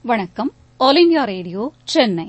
வணக்கம் all India radio Chennai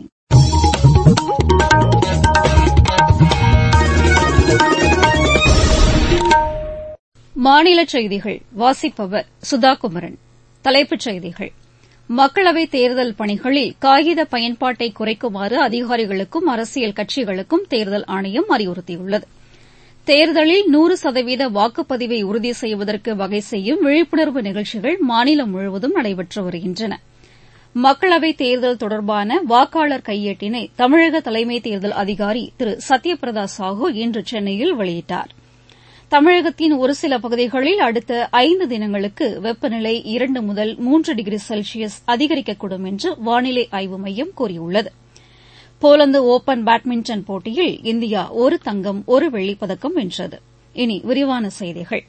மாநில செய்திகள் வாசிப்பவர் சுதா குமரன் தலைப்புச் செய்திகள் மக்களவைத் தேர்தல் பணிகளில் காகித பயன்பாட்டை குறைக்குமாறு அதிகாரிகளுக்கும் அரசியல் கட்சிகளுக்கும் தேர்தல் ஆணையம் அறிவுறுத்தியுள்ளது தேர்தலில் நூறு சதவீத வாக்குப்பதிவை உறுதி செய்வதற்கு வகை செய்யும் விழிப்புணர்வு நிகழ்ச்சிகள் மாநிலம் முழுவதும் நடைபெற்று வருகின்றன மக்களவைத் தேர்தல் தொடர்பான வாக்காளர் கையேட்டினை தமிழக தலைமை தேர்தல் அதிகாரி திரு சத்யபிரதா சாஹூ இன்று சென்னையில் வெளியிட்டார் தமிழகத்தின் ஒருசில பகுதிகளில் அடுத்த ஐந்து தினங்களுக்கு வெப்பநிலை இரண்டு முதல் மூன்று டிகிரி செல்சியஸ் அதிகரிக்கக்கூடும் என்று வானிலை ஆய்வு மையம் கூறியுள்ளது போலந்து ஒபன் பேட்மிண்டன் போட்டியில் இந்தியா ஒரு தங்கம் ஒரு வெள்ளிப்பதக்கம் வென்றது இனி விரிவான செய்திகள்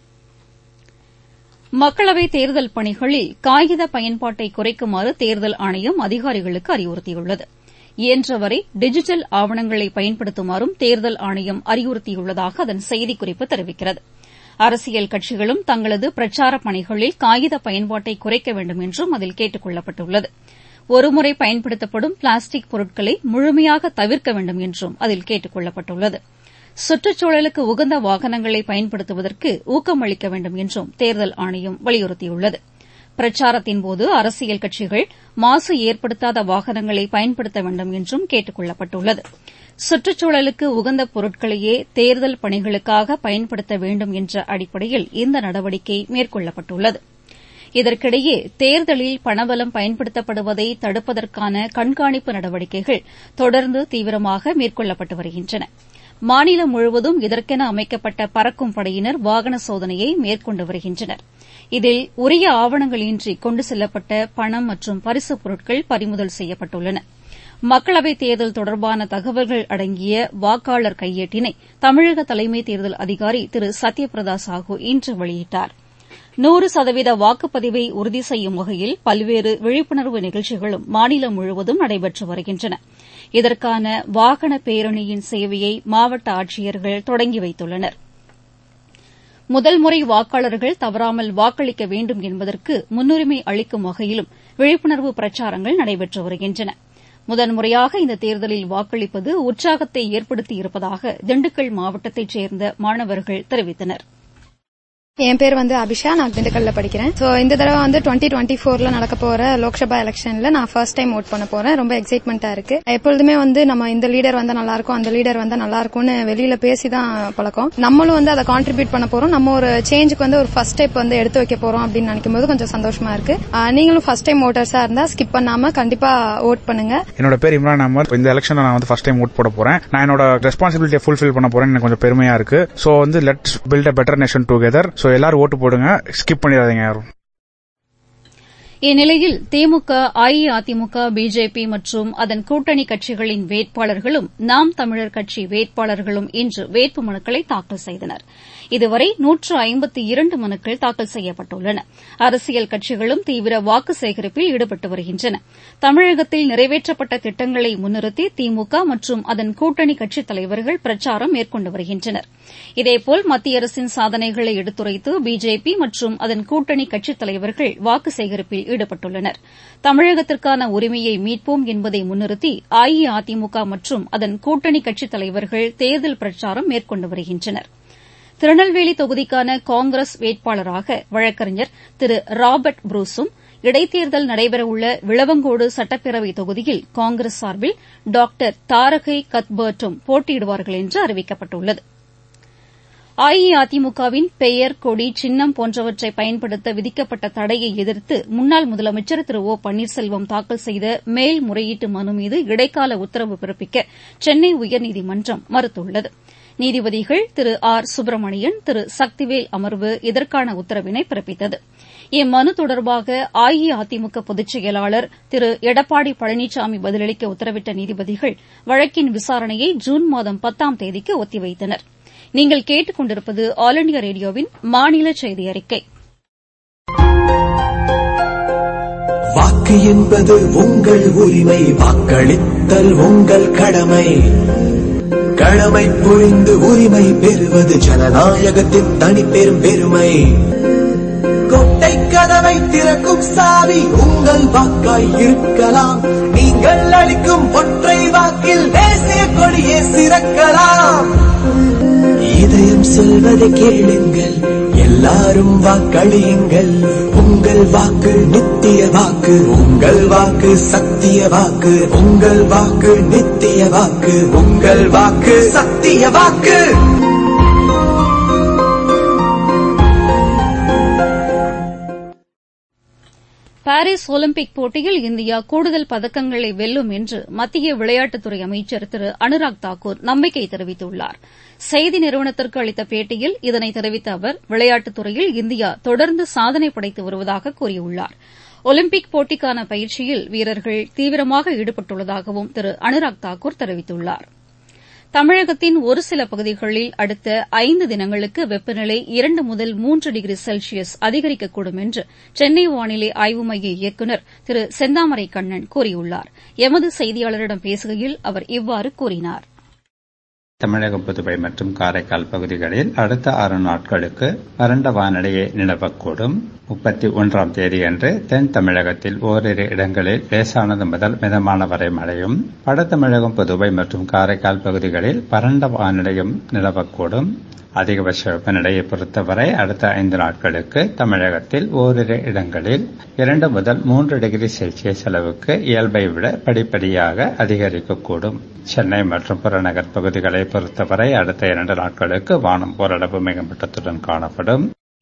மக்களவைத் தேர்தல் பணிகளில் காகித பயன்பாட்டை குறைக்குமாறு தேர்தல் ஆணையம் அதிகாரிகளுக்கு அறிவுறுத்தியுள்ளது இயன்றவரை டிஜிட்டல் ஆவணங்களை பயன்படுத்துமாறும் தேர்தல் ஆணையம் அறிவுறுத்தியுள்ளதாக அதன் செய்திக்குறிப்பு தெரிவிக்கிறது அரசியல் கட்சிகளும் தங்களது பிரச்சாரப் பணிகளில் காகித பயன்பாட்டை குறைக்க வேண்டும் என்றும் அதில் கேட்டுக் கொள்ளப்பட்டுள்ளது ஒருமுறை பயன்படுத்தப்படும் பிளாஸ்டிக் பொருட்களை முழுமையாக தவிர்க்க வேண்டும் என்றும் அதில் கேட்டுக் கொள்ளப்பட்டுள்ளது சுற்றுச்சூழலுக்கு உகந்த வாகனங்களை பயன்படுத்துவதற்கு ஊக்கமளிக்க வேண்டும் என்றும் தேர்தல் ஆணையம் வலியுறுத்தியுள்ளது பிரச்சாரத்தின்போது அரசியல் கட்சிகள் மாசு ஏற்படுத்தாத வாகனங்களை பயன்படுத்த வேண்டும் என்றும் கேட்டுக் கொள்ளப்பட்டுள்ளது சுற்றுச்சூழலுக்கு உகந்த பொருட்களையே தேர்தல் பணிகளுக்காக பயன்படுத்த வேண்டும் என்ற அடிப்படையில் இந்த நடவடிக்கை மேற்கொள்ளப்பட்டுள்ளது இதற்கிடையே தேர்தலில் பணபலம் பயன்படுத்தப்படுவதை தடுப்பதற்கான கண்காணிப்பு நடவடிக்கைகள் தொடர்ந்து தீவிரமாக மேற்கொள்ளப்பட்டு வருகின்றன மாநிலம் முழுவதும் இதற்கென அமைக்கப்பட்ட பறக்கும் படையினர் வாகன சோதனையை மேற்கொண்டு வருகின்றனர் இதில் உரிய ஆவணங்களின்றி கொண்டு செல்லப்பட்ட பணம் மற்றும் பரிசுப் பொருட்கள் பறிமுதல் செய்யப்பட்டுள்ளன மக்களவைத் தேர்தல் தொடர்பான தகவல்கள் அடங்கிய வாக்காளர் கையேட்டினை தமிழக தலைமை தேர்தல் அதிகாரி திரு சத்யபிரதா சாஹூ இன்று வெளியிட்டார் நூறு சதவீத வாக்குப்பதிவை உறுதி செய்யும் வகையில் பல்வேறு விழிப்புணர்வு நிகழ்ச்சிகளும் மாநிலம் முழுவதும் நடைபெற்று வருகின்றன இதற்கான வாகன பேரணியின் சேவையை மாவட்ட ஆட்சியர்கள் தொடங்கி வைத்துள்ளனர் முதல் முறை வாக்காளர்கள் தவறாமல் வாக்களிக்க வேண்டும் என்பதற்கு முன்னுரிமை அளிக்கும் வகையிலும் விழிப்புணர்வு பிரச்சாரங்கள் நடைபெற்று வருகின்றன முதன்முறையாக இந்த தேர்தலில் வாக்களிப்பது உற்சாகத்தை ஏற்படுத்தியிருப்பதாக திண்டுக்கல் மாவட்டத்தைச் சேர்ந்த மாணவர்கள் தெரிவித்தனா் என் பேர் வந்து அபிஷா நான் திண்டுக்கல்ல படிக்கிறேன் சோ இந்த தடவை வந்து டுவெண்ட்டி டுவெண்ட்டி ஃபோர்ல நடக்க போற லோக்சபா எலெக்ஷன்ல நான் ஃபர்ஸ்ட் டைம் ஓட் பண்ண போறேன் ரொம்ப எக்ஸைட்மெண்டா இருக்கு எப்பொழுதுமே வந்து நம்ம இந்த லீடர் வந்தா நல்லா இருக்கும் அந்த லீடர் வந்தா நல்லா இருக்கும்னு வெளியில பேசிதான் பழக்கம் நம்மளும் வந்து அதை கான்ட்ரிபியூட் பண்ண போறோம் நம்ம ஒரு சேஞ்சுக்கு வந்து ஒரு ஃபர்ஸ்ட் ஸ்டெப் வந்து எடுத்து வைக்க போறோம் அப்படின்னு நினைக்கும் போது கொஞ்சம் சந்தோஷமா இருக்கு நீங்களும் ஃபர்ஸ்ட் டைம் ஓட்டர்ஸா இருந்தா ஸ்கிப் பண்ணாம கண்டிப்பா ஓட் பண்ணுங்க என்னோட பேர் இம்ரான் அஹமத் இந்த எலெக்ஷன்ல நான் வந்து ஃபர்ஸ்ட் டைம் ஓட் போட போறேன் நான் என்னோட ரெஸ்பான்சிபிலிட்டியை ஃபுல்ஃபில் பண்ண போறேன் எனக்கு கொஞ்சம் பெருமையா இருக்கு சோ வந்து let's build a better nation together so எல்லாரும் ஓட்டு போடுங்க ஸ்கிப் பண்ணிடாதீங்க யாரும் இந்நிலையில் திமுக அஇஅதிமுக பிஜேபி மற்றும் அதன் கூட்டணி கட்சிகளின் வேட்பாளர்களும் நாம் தமிழர் கட்சி வேட்பாளர்களும் இன்று வேட்புமனுக்களை தாக்கல் செய்தனர் இதுவரை நூற்று ஐம்பத்தி இரண்டு மனுக்கள் தாக்கல் செய்யப்பட்டுள்ளன அரசியல் கட்சிகளும் தீவிர வாக்கு சேகரிப்பில் ஈடுபட்டு வருகின்றன தமிழகத்தில் நிறைவேற்றப்பட்ட திட்டங்களை முன்னிறுத்தி திமுக மற்றும் அதன் கூட்டணி கட்சித் தலைவர்கள் பிரச்சாரம் மேற்கொண்டு வருகின்றனர் இதேபோல் மத்திய அரசின் சாதனைகளை எடுத்துரைத்து பிஜேபி மற்றும் அதன் கூட்டணி கட்சித் தலைவர்கள் வாக்கு சேகரிப்பில் ஈடுபட்டுள்ளனர் தமிழகத்திற்கான உரிமையை மீட்போம் என்பதை முன்னிறுத்தி அஇஅதிமுக மற்றும் அதன் கூட்டணி கட்சித் தலைவர்கள் தேர்தல் பிரச்சாரம் மேற்கொண்டு வருகின்றனர் திருநெல்வேலி தொகுதிக்கான காங்கிரஸ் வேட்பாளராக வழக்கறிஞர் திரு ராபர்ட் புரூஸும் இடைத்தேர்தல் நடைபெறவுள்ள விளவங்கோடு சட்டப்பேரவை தொகுதியில் காங்கிரஸ் சார்பில் டாக்டர் தாரகை கத்பர்ட்டும் போட்டியிடுவார்கள் என்று அறிவிக்கப்பட்டுள்ளது அஇஅதிமுகவின் பெயர் கொடி சின்னம் போன்றவற்றை பயன்படுத்த விதிக்கப்பட்ட தடையை எதிர்த்து முன்னாள் முதலமைச்சர் திரு ஓ பன்னீர்செல்வம் தாக்கல் செய்த மேல்முறையீட்டு மனு மீது இடைக்கால உத்தரவு பிறப்பிக்க சென்னை உயர்நீதிமன்றம் மறுத்துள்ளது நீதிபதிகள் திரு ஆர் சுப்பிரமணியன் திரு சக்திவேல் அமர்வு இதற்கான உத்தரவினை பிறப்பித்தது இம்மனு தொடர்பாக அஇஅதிமுக பொதுச் செயலாளர் திரு எடப்பாடி பழனிசாமி பதிலளிக்க உத்தரவிட்ட நீதிபதிகள் வழக்கின் விசாரணையை ஜூன் மாதம் பத்தாம் தேதிக்கு ஒத்திவைத்தனர் நீங்கள் கேட்டுக் கொண்டிருப்பது ஆல் இண்டியா ரேடியோவின் மாநில செய்தி அறிக்கை வாக்கு என்பது உங்கள் உரிமை வாக்களித்தல் உங்கள் கடமை கடமை புரிந்து உரிமை பெறுவது ஜனநாயகத்தின் தனிப்பெரும் பெருமை கொட்டை கதவை கதவை திறக்கும் சாவி உங்கள் வாக்காய் இருக்கலாம் நீங்கள் அளிக்கும் ஒற்றை வாக்கில் தேசிய கொடியே சிறக்கலாம் இதயம் சொல்வதை கேளுங்கள் எல்லாரும் வாக்களியுங்கள் உங்கள் வாக்கு நித்திய வாக்கு உங்கள் வாக்கு சத்திய வாக்கு உங்கள் வாக்கு நித்திய வாக்கு உங்கள் வாக்கு சத்திய வாக்கு பாரிஸ் ஒலிம்பிக் போட்டியில் இந்தியா கூடுதல் பதக்கங்களை வெல்லும் என்று மத்திய விளையாட்டுத்துறை அமைச்சர் திரு அனுராக் தாக்கூர் நம்பிக்கை தெரிவித்துள்ளார் செய்தி நிறுவனத்திற்கு அளித்த பேட்டியில் இதனை தெரிவித்த அவர் விளையாட்டுத்துறையில் இந்தியா தொடர்ந்து சாதனை படைத்து வருவதாக கூறியுள்ளார் ஒலிம்பிக் போட்டிக்கான பயிற்சியில் வீரர்கள் தீவிரமாக ஈடுபட்டுள்ளதாகவும் திரு அனுராக் தாக்கூர் தெரிவித்துள்ளாா் தமிழகத்தின் ஒரு சில பகுதிகளில் அடுத்த ஐந்து தினங்களுக்கு வெப்பநிலை இரண்டு முதல் மூன்று டிகிரி செல்சியஸ் அதிகரிக்கக்கூடும் என்று சென்னை வானிலை ஆய்வு மைய இயக்குநர் திரு செந்தாமரை கண்ணன் கூறியுள்ளார் எமது செய்தியாளரிடம் பேசுகையில் அவர் இவ்வாறு கூறினார் தமிழகம் புதுவை மற்றும் காரைக்கால் பகுதிகளில் அடுத்த ஆறு நாட்களுக்கு வறண்ட வானிலையை நிலவக்கூடும் முப்பத்தி ஒன்றாம் தேதியன்று தென் தமிழகத்தில் ஓரிரு இடங்களில் லேசானது முதல் மிதமான வரை மழையும் வட தமிழகம் புதுவை மற்றும் காரைக்கால் பகுதிகளில் வறண்ட வானிலையும் நிலவக்கூடும் அதிகபட்ச வெப்பநிலையை பொறுத்தவரை அடுத்த ஐந்து நாட்களுக்கு தமிழகத்தில் ஓரிரு இடங்களில் இரண்டு முதல் மூன்று டிகிரி செல்சியஸ் அளவுக்கு இயல்பை விட படிப்படியாக அதிகரிக்கக்கூடும் சென்னை மற்றும் புறநகர் பகுதிகளை பொறுத்தவரை அடுத்த இரண்டு நாட்களுக்கு வானம் ஓரளவு மேம்பட்டத்துடன் காணப்படும்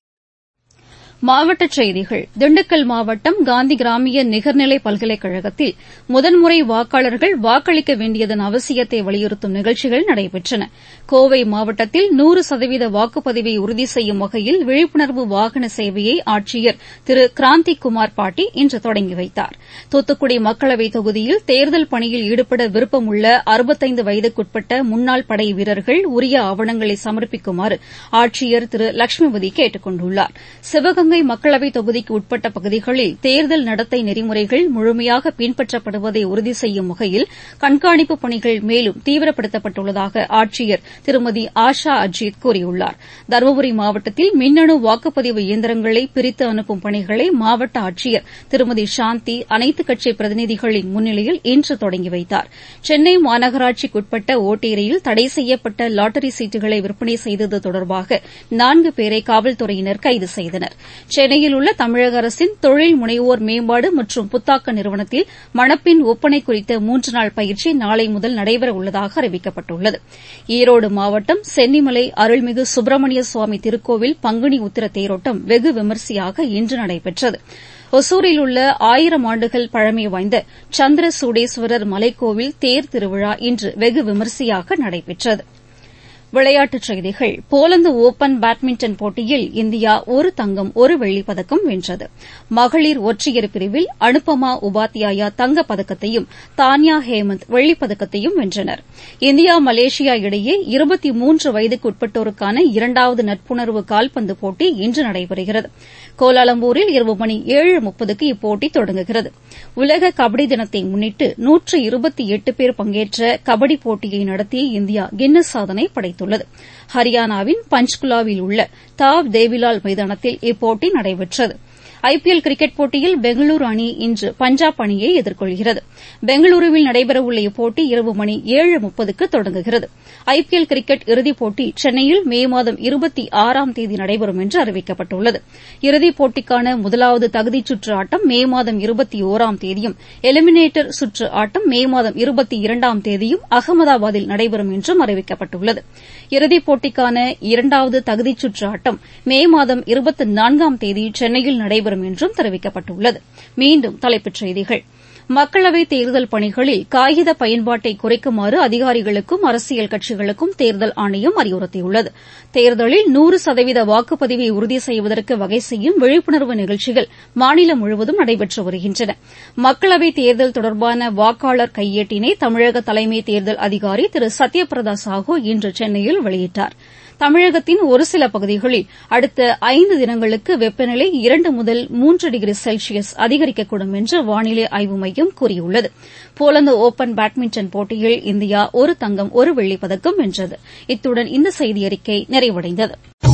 மாவட்டச் செய்திகள் திண்டுக்கல் மாவட்டம் காந்தி கிராமிய நிகர்நிலை பல்கலைக்கழகத்தில் முதன்முறை வாக்காளர்கள் வாக்களிக்க வேண்டியதன் அவசியத்தை வலியுறுத்தும் நிகழ்ச்சிகள் நடைபெற்றன கோவை மாவட்டத்தில் நூறு சதவீத வாக்குப்பதிவை உறுதி செய்யும் வகையில் விழிப்புணர்வு வாகன சேவையை ஆட்சியர் திரு கிராந்திக் குமார் பாட்டி இன்று தொடங்கி வைத்தார் தூத்துக்குடி மக்களவைத் தொகுதியில் தேர்தல் பணியில் ஈடுபட விருப்பமுள்ள அறுபத்தைந்து வயதுக்குட்பட்ட முன்னாள் படை வீரர்கள் உரிய ஆவணங்களை சமர்ப்பிக்குமாறு ஆட்சியர் திரு லட்சுமிபதி கேட்டுக் கொண்டுள்ளார் சிவகங்கை மக்களவைத் தொகுதிக்கு உட்பட்ட பகுதிகளில் தேர்தல் நடத்தை நெறிமுறைகள் முழுமையாக பின்பற்றப்படுவதை உறுதி செய்யும் வகையில் கண்காணிப்பு பணிகள் மேலும் தீவிரப்படுத்தப்பட்டுள்ளதாக ஆட்சியர் திருமதி ஆஷா அஜித் கூறியுள்ளார் தருமபுரி மாவட்டத்தில் மின்னணு வாக்குப்பதிவு இயந்திரங்களை பிரித்து அனுப்பும் பணிகளை மாவட்ட ஆட்சியர் திருமதி சாந்தி அனைத்துக் கட்சி பிரதிநிதிகளின் முன்னிலையில் இன்று தொடங்கி வைத்தார் சென்னை மாநகராட்சிக்குட்பட்ட ஓட்டேரியில் தடை செய்யப்பட்ட லாட்டரி சீட்டுகளை விற்பனை செய்தது தொடர்பாக நான்கு பேரை காவல்துறையினர் கைது செய்தனர் சென்னையில் உள்ள தமிழக அரசின் தொழில் முனைவோர் மேம்பாடு மற்றும் புத்தாக்க நிறுவனத்தில் மணப்பின் ஒப்பனை குறித்த மூன்று நாள் பயிற்சி நாளை முதல் நடைபெற உள்ளதாக அறிவிக்கப்பட்டுள்ளது ஈரோடு மாவட்டம் சென்னிமலை அருள்மிகு சுப்பிரமணிய சுவாமி திருக்கோவில் பங்குனி உத்திர தேரோட்டம் வெகு விமரிசையாக இன்று நடைபெற்றது ஒசூரில் உள்ள ஆயிரம் ஆண்டுகள் பழமை வாய்ந்த சந்திர சூடேஸ்வரர் மலைக்கோவில் தேர் திருவிழா இன்று வெகு விமரிசையாக நடைபெற்றது விளையாட்டுச் செய்திகள் போலந்து ஒபன் பேட்மிண்டன் போட்டியில் இந்தியா ஒரு தங்கம் ஒரு வெள்ளிப் பதக்கம் வென்றது மகளிர் ஒற்றையர் பிரிவில் அனுபமா உபாத்யாயா தங்கப் பதக்கத்தையும் தான்யா ஹேமந்த் வெள்ளிப் பதக்கத்தையும் வென்றனர் இந்தியா மலேசியா இடையே இருபத்தி மூன்று வயதுக்குட்பட்டோருக்கான இரண்டாவது நட்புணர்வு கால்பந்து போட்டி இன்று நடைபெறுகிறது கோலாலம்பூரில் இரவு மணி ஏழு முப்பதுக்கு இப்போட்டி தொடங்குகிறது உலக கபடி தினத்தை முன்னிட்டு நூற்று இருபத்தி எட்டு பேர் பங்கேற்ற கபடி போட்டியை நடத்தி இந்தியா கின்னஸ் சாதனை படைத்துள்ளது ஹரியானாவின் பஞ்ச்குலாவில் உள்ள தாவ் தேவிலால் மைதானத்தில் இப்போட்டி நடைபெற்றது ஐபிஎல் கிரிக்கெட் போட்டியில் பெங்களூரு அணி இன்று பஞ்சாப் அணியை எதிர்கொள்கிறது பெங்களூருவில் நடைபெறவுள்ள இப்போட்டி இரவு மணி ஏழு முப்பதுக்கு தொடங்குகிறது ஐபிஎல் கிரிக்கெட் இறுதிப் போட்டி சென்னையில் மே மாதம் இருபத்தி ஆறாம் தேதி நடைபெறும் என்று அறிவிக்கப்பட்டுள்ளது இறுதிப் போட்டிக்கான முதலாவது தகுதிச் சுற்று ஆட்டம் மே மாதம் இருபத்தி ஒராம் தேதியும் எலிமினேட்டர் சுற்று ஆட்டம் மே மாதம் இருபத்தி இரண்டாம் தேதியும் அகமதாபாத்தில் நடைபெறும் என்றும் அறிவிக்கப்பட்டுள்ளது இறுதிப் போட்டிக்கான இரண்டாவது தகுதிச் சுற்று ஆட்டம் மே மாதம் இருபத்தி நான்காம் தேதி சென்னையில் நடைபெறும் என்றும் தெரிவிக்கப்பட்டுள்ளது மீண்டும் தலைப்புச் செய்திகள் மக்களவைத் தேர்தல் பணிகளில் காகித பயன்பாட்டை குறைக்குமாறு அதிகாரிகளுக்கும் அரசியல் கட்சிகளுக்கும் தேர்தல் ஆணையம் அறிவுறுத்தியுள்ளது தேர்தலில் நூறு சதவீத வாக்குப்பதிவை உறுதி செய்வதற்கு வகை செய்யும் விழிப்புணர்வு நிகழ்ச்சிகள் மாநிலம் முழுவதும் நடைபெற்று வருகின்றன மக்களவைத் தேர்தல் தொடர்பான வாக்காளர் கையேட்டினை தமிழக தலைமை தேர்தல் அதிகாரி திரு சத்யபிரதா சாஹூ இன்று சென்னையில் வெளியிட்டார் தமிழகத்தின் ஒரு சில பகுதிகளில் அடுத்த ஐந்து தினங்களுக்கு வெப்பநிலை இரண்டு முதல் மூன்று டிகிரி செல்சியஸ் அதிகரிக்கக்கூடும் என்று வானிலை ஆய்வு மையம் கூறியுள்ளது போலந்து ஒபன் பேட்மிண்டன் போட்டியில் இந்தியா ஒரு தங்கம் ஒரு வெள்ளிப் பதக்கம் வென்றது இத்துடன் இந்த செய்தியறிக்கை நிறைவடைந்தது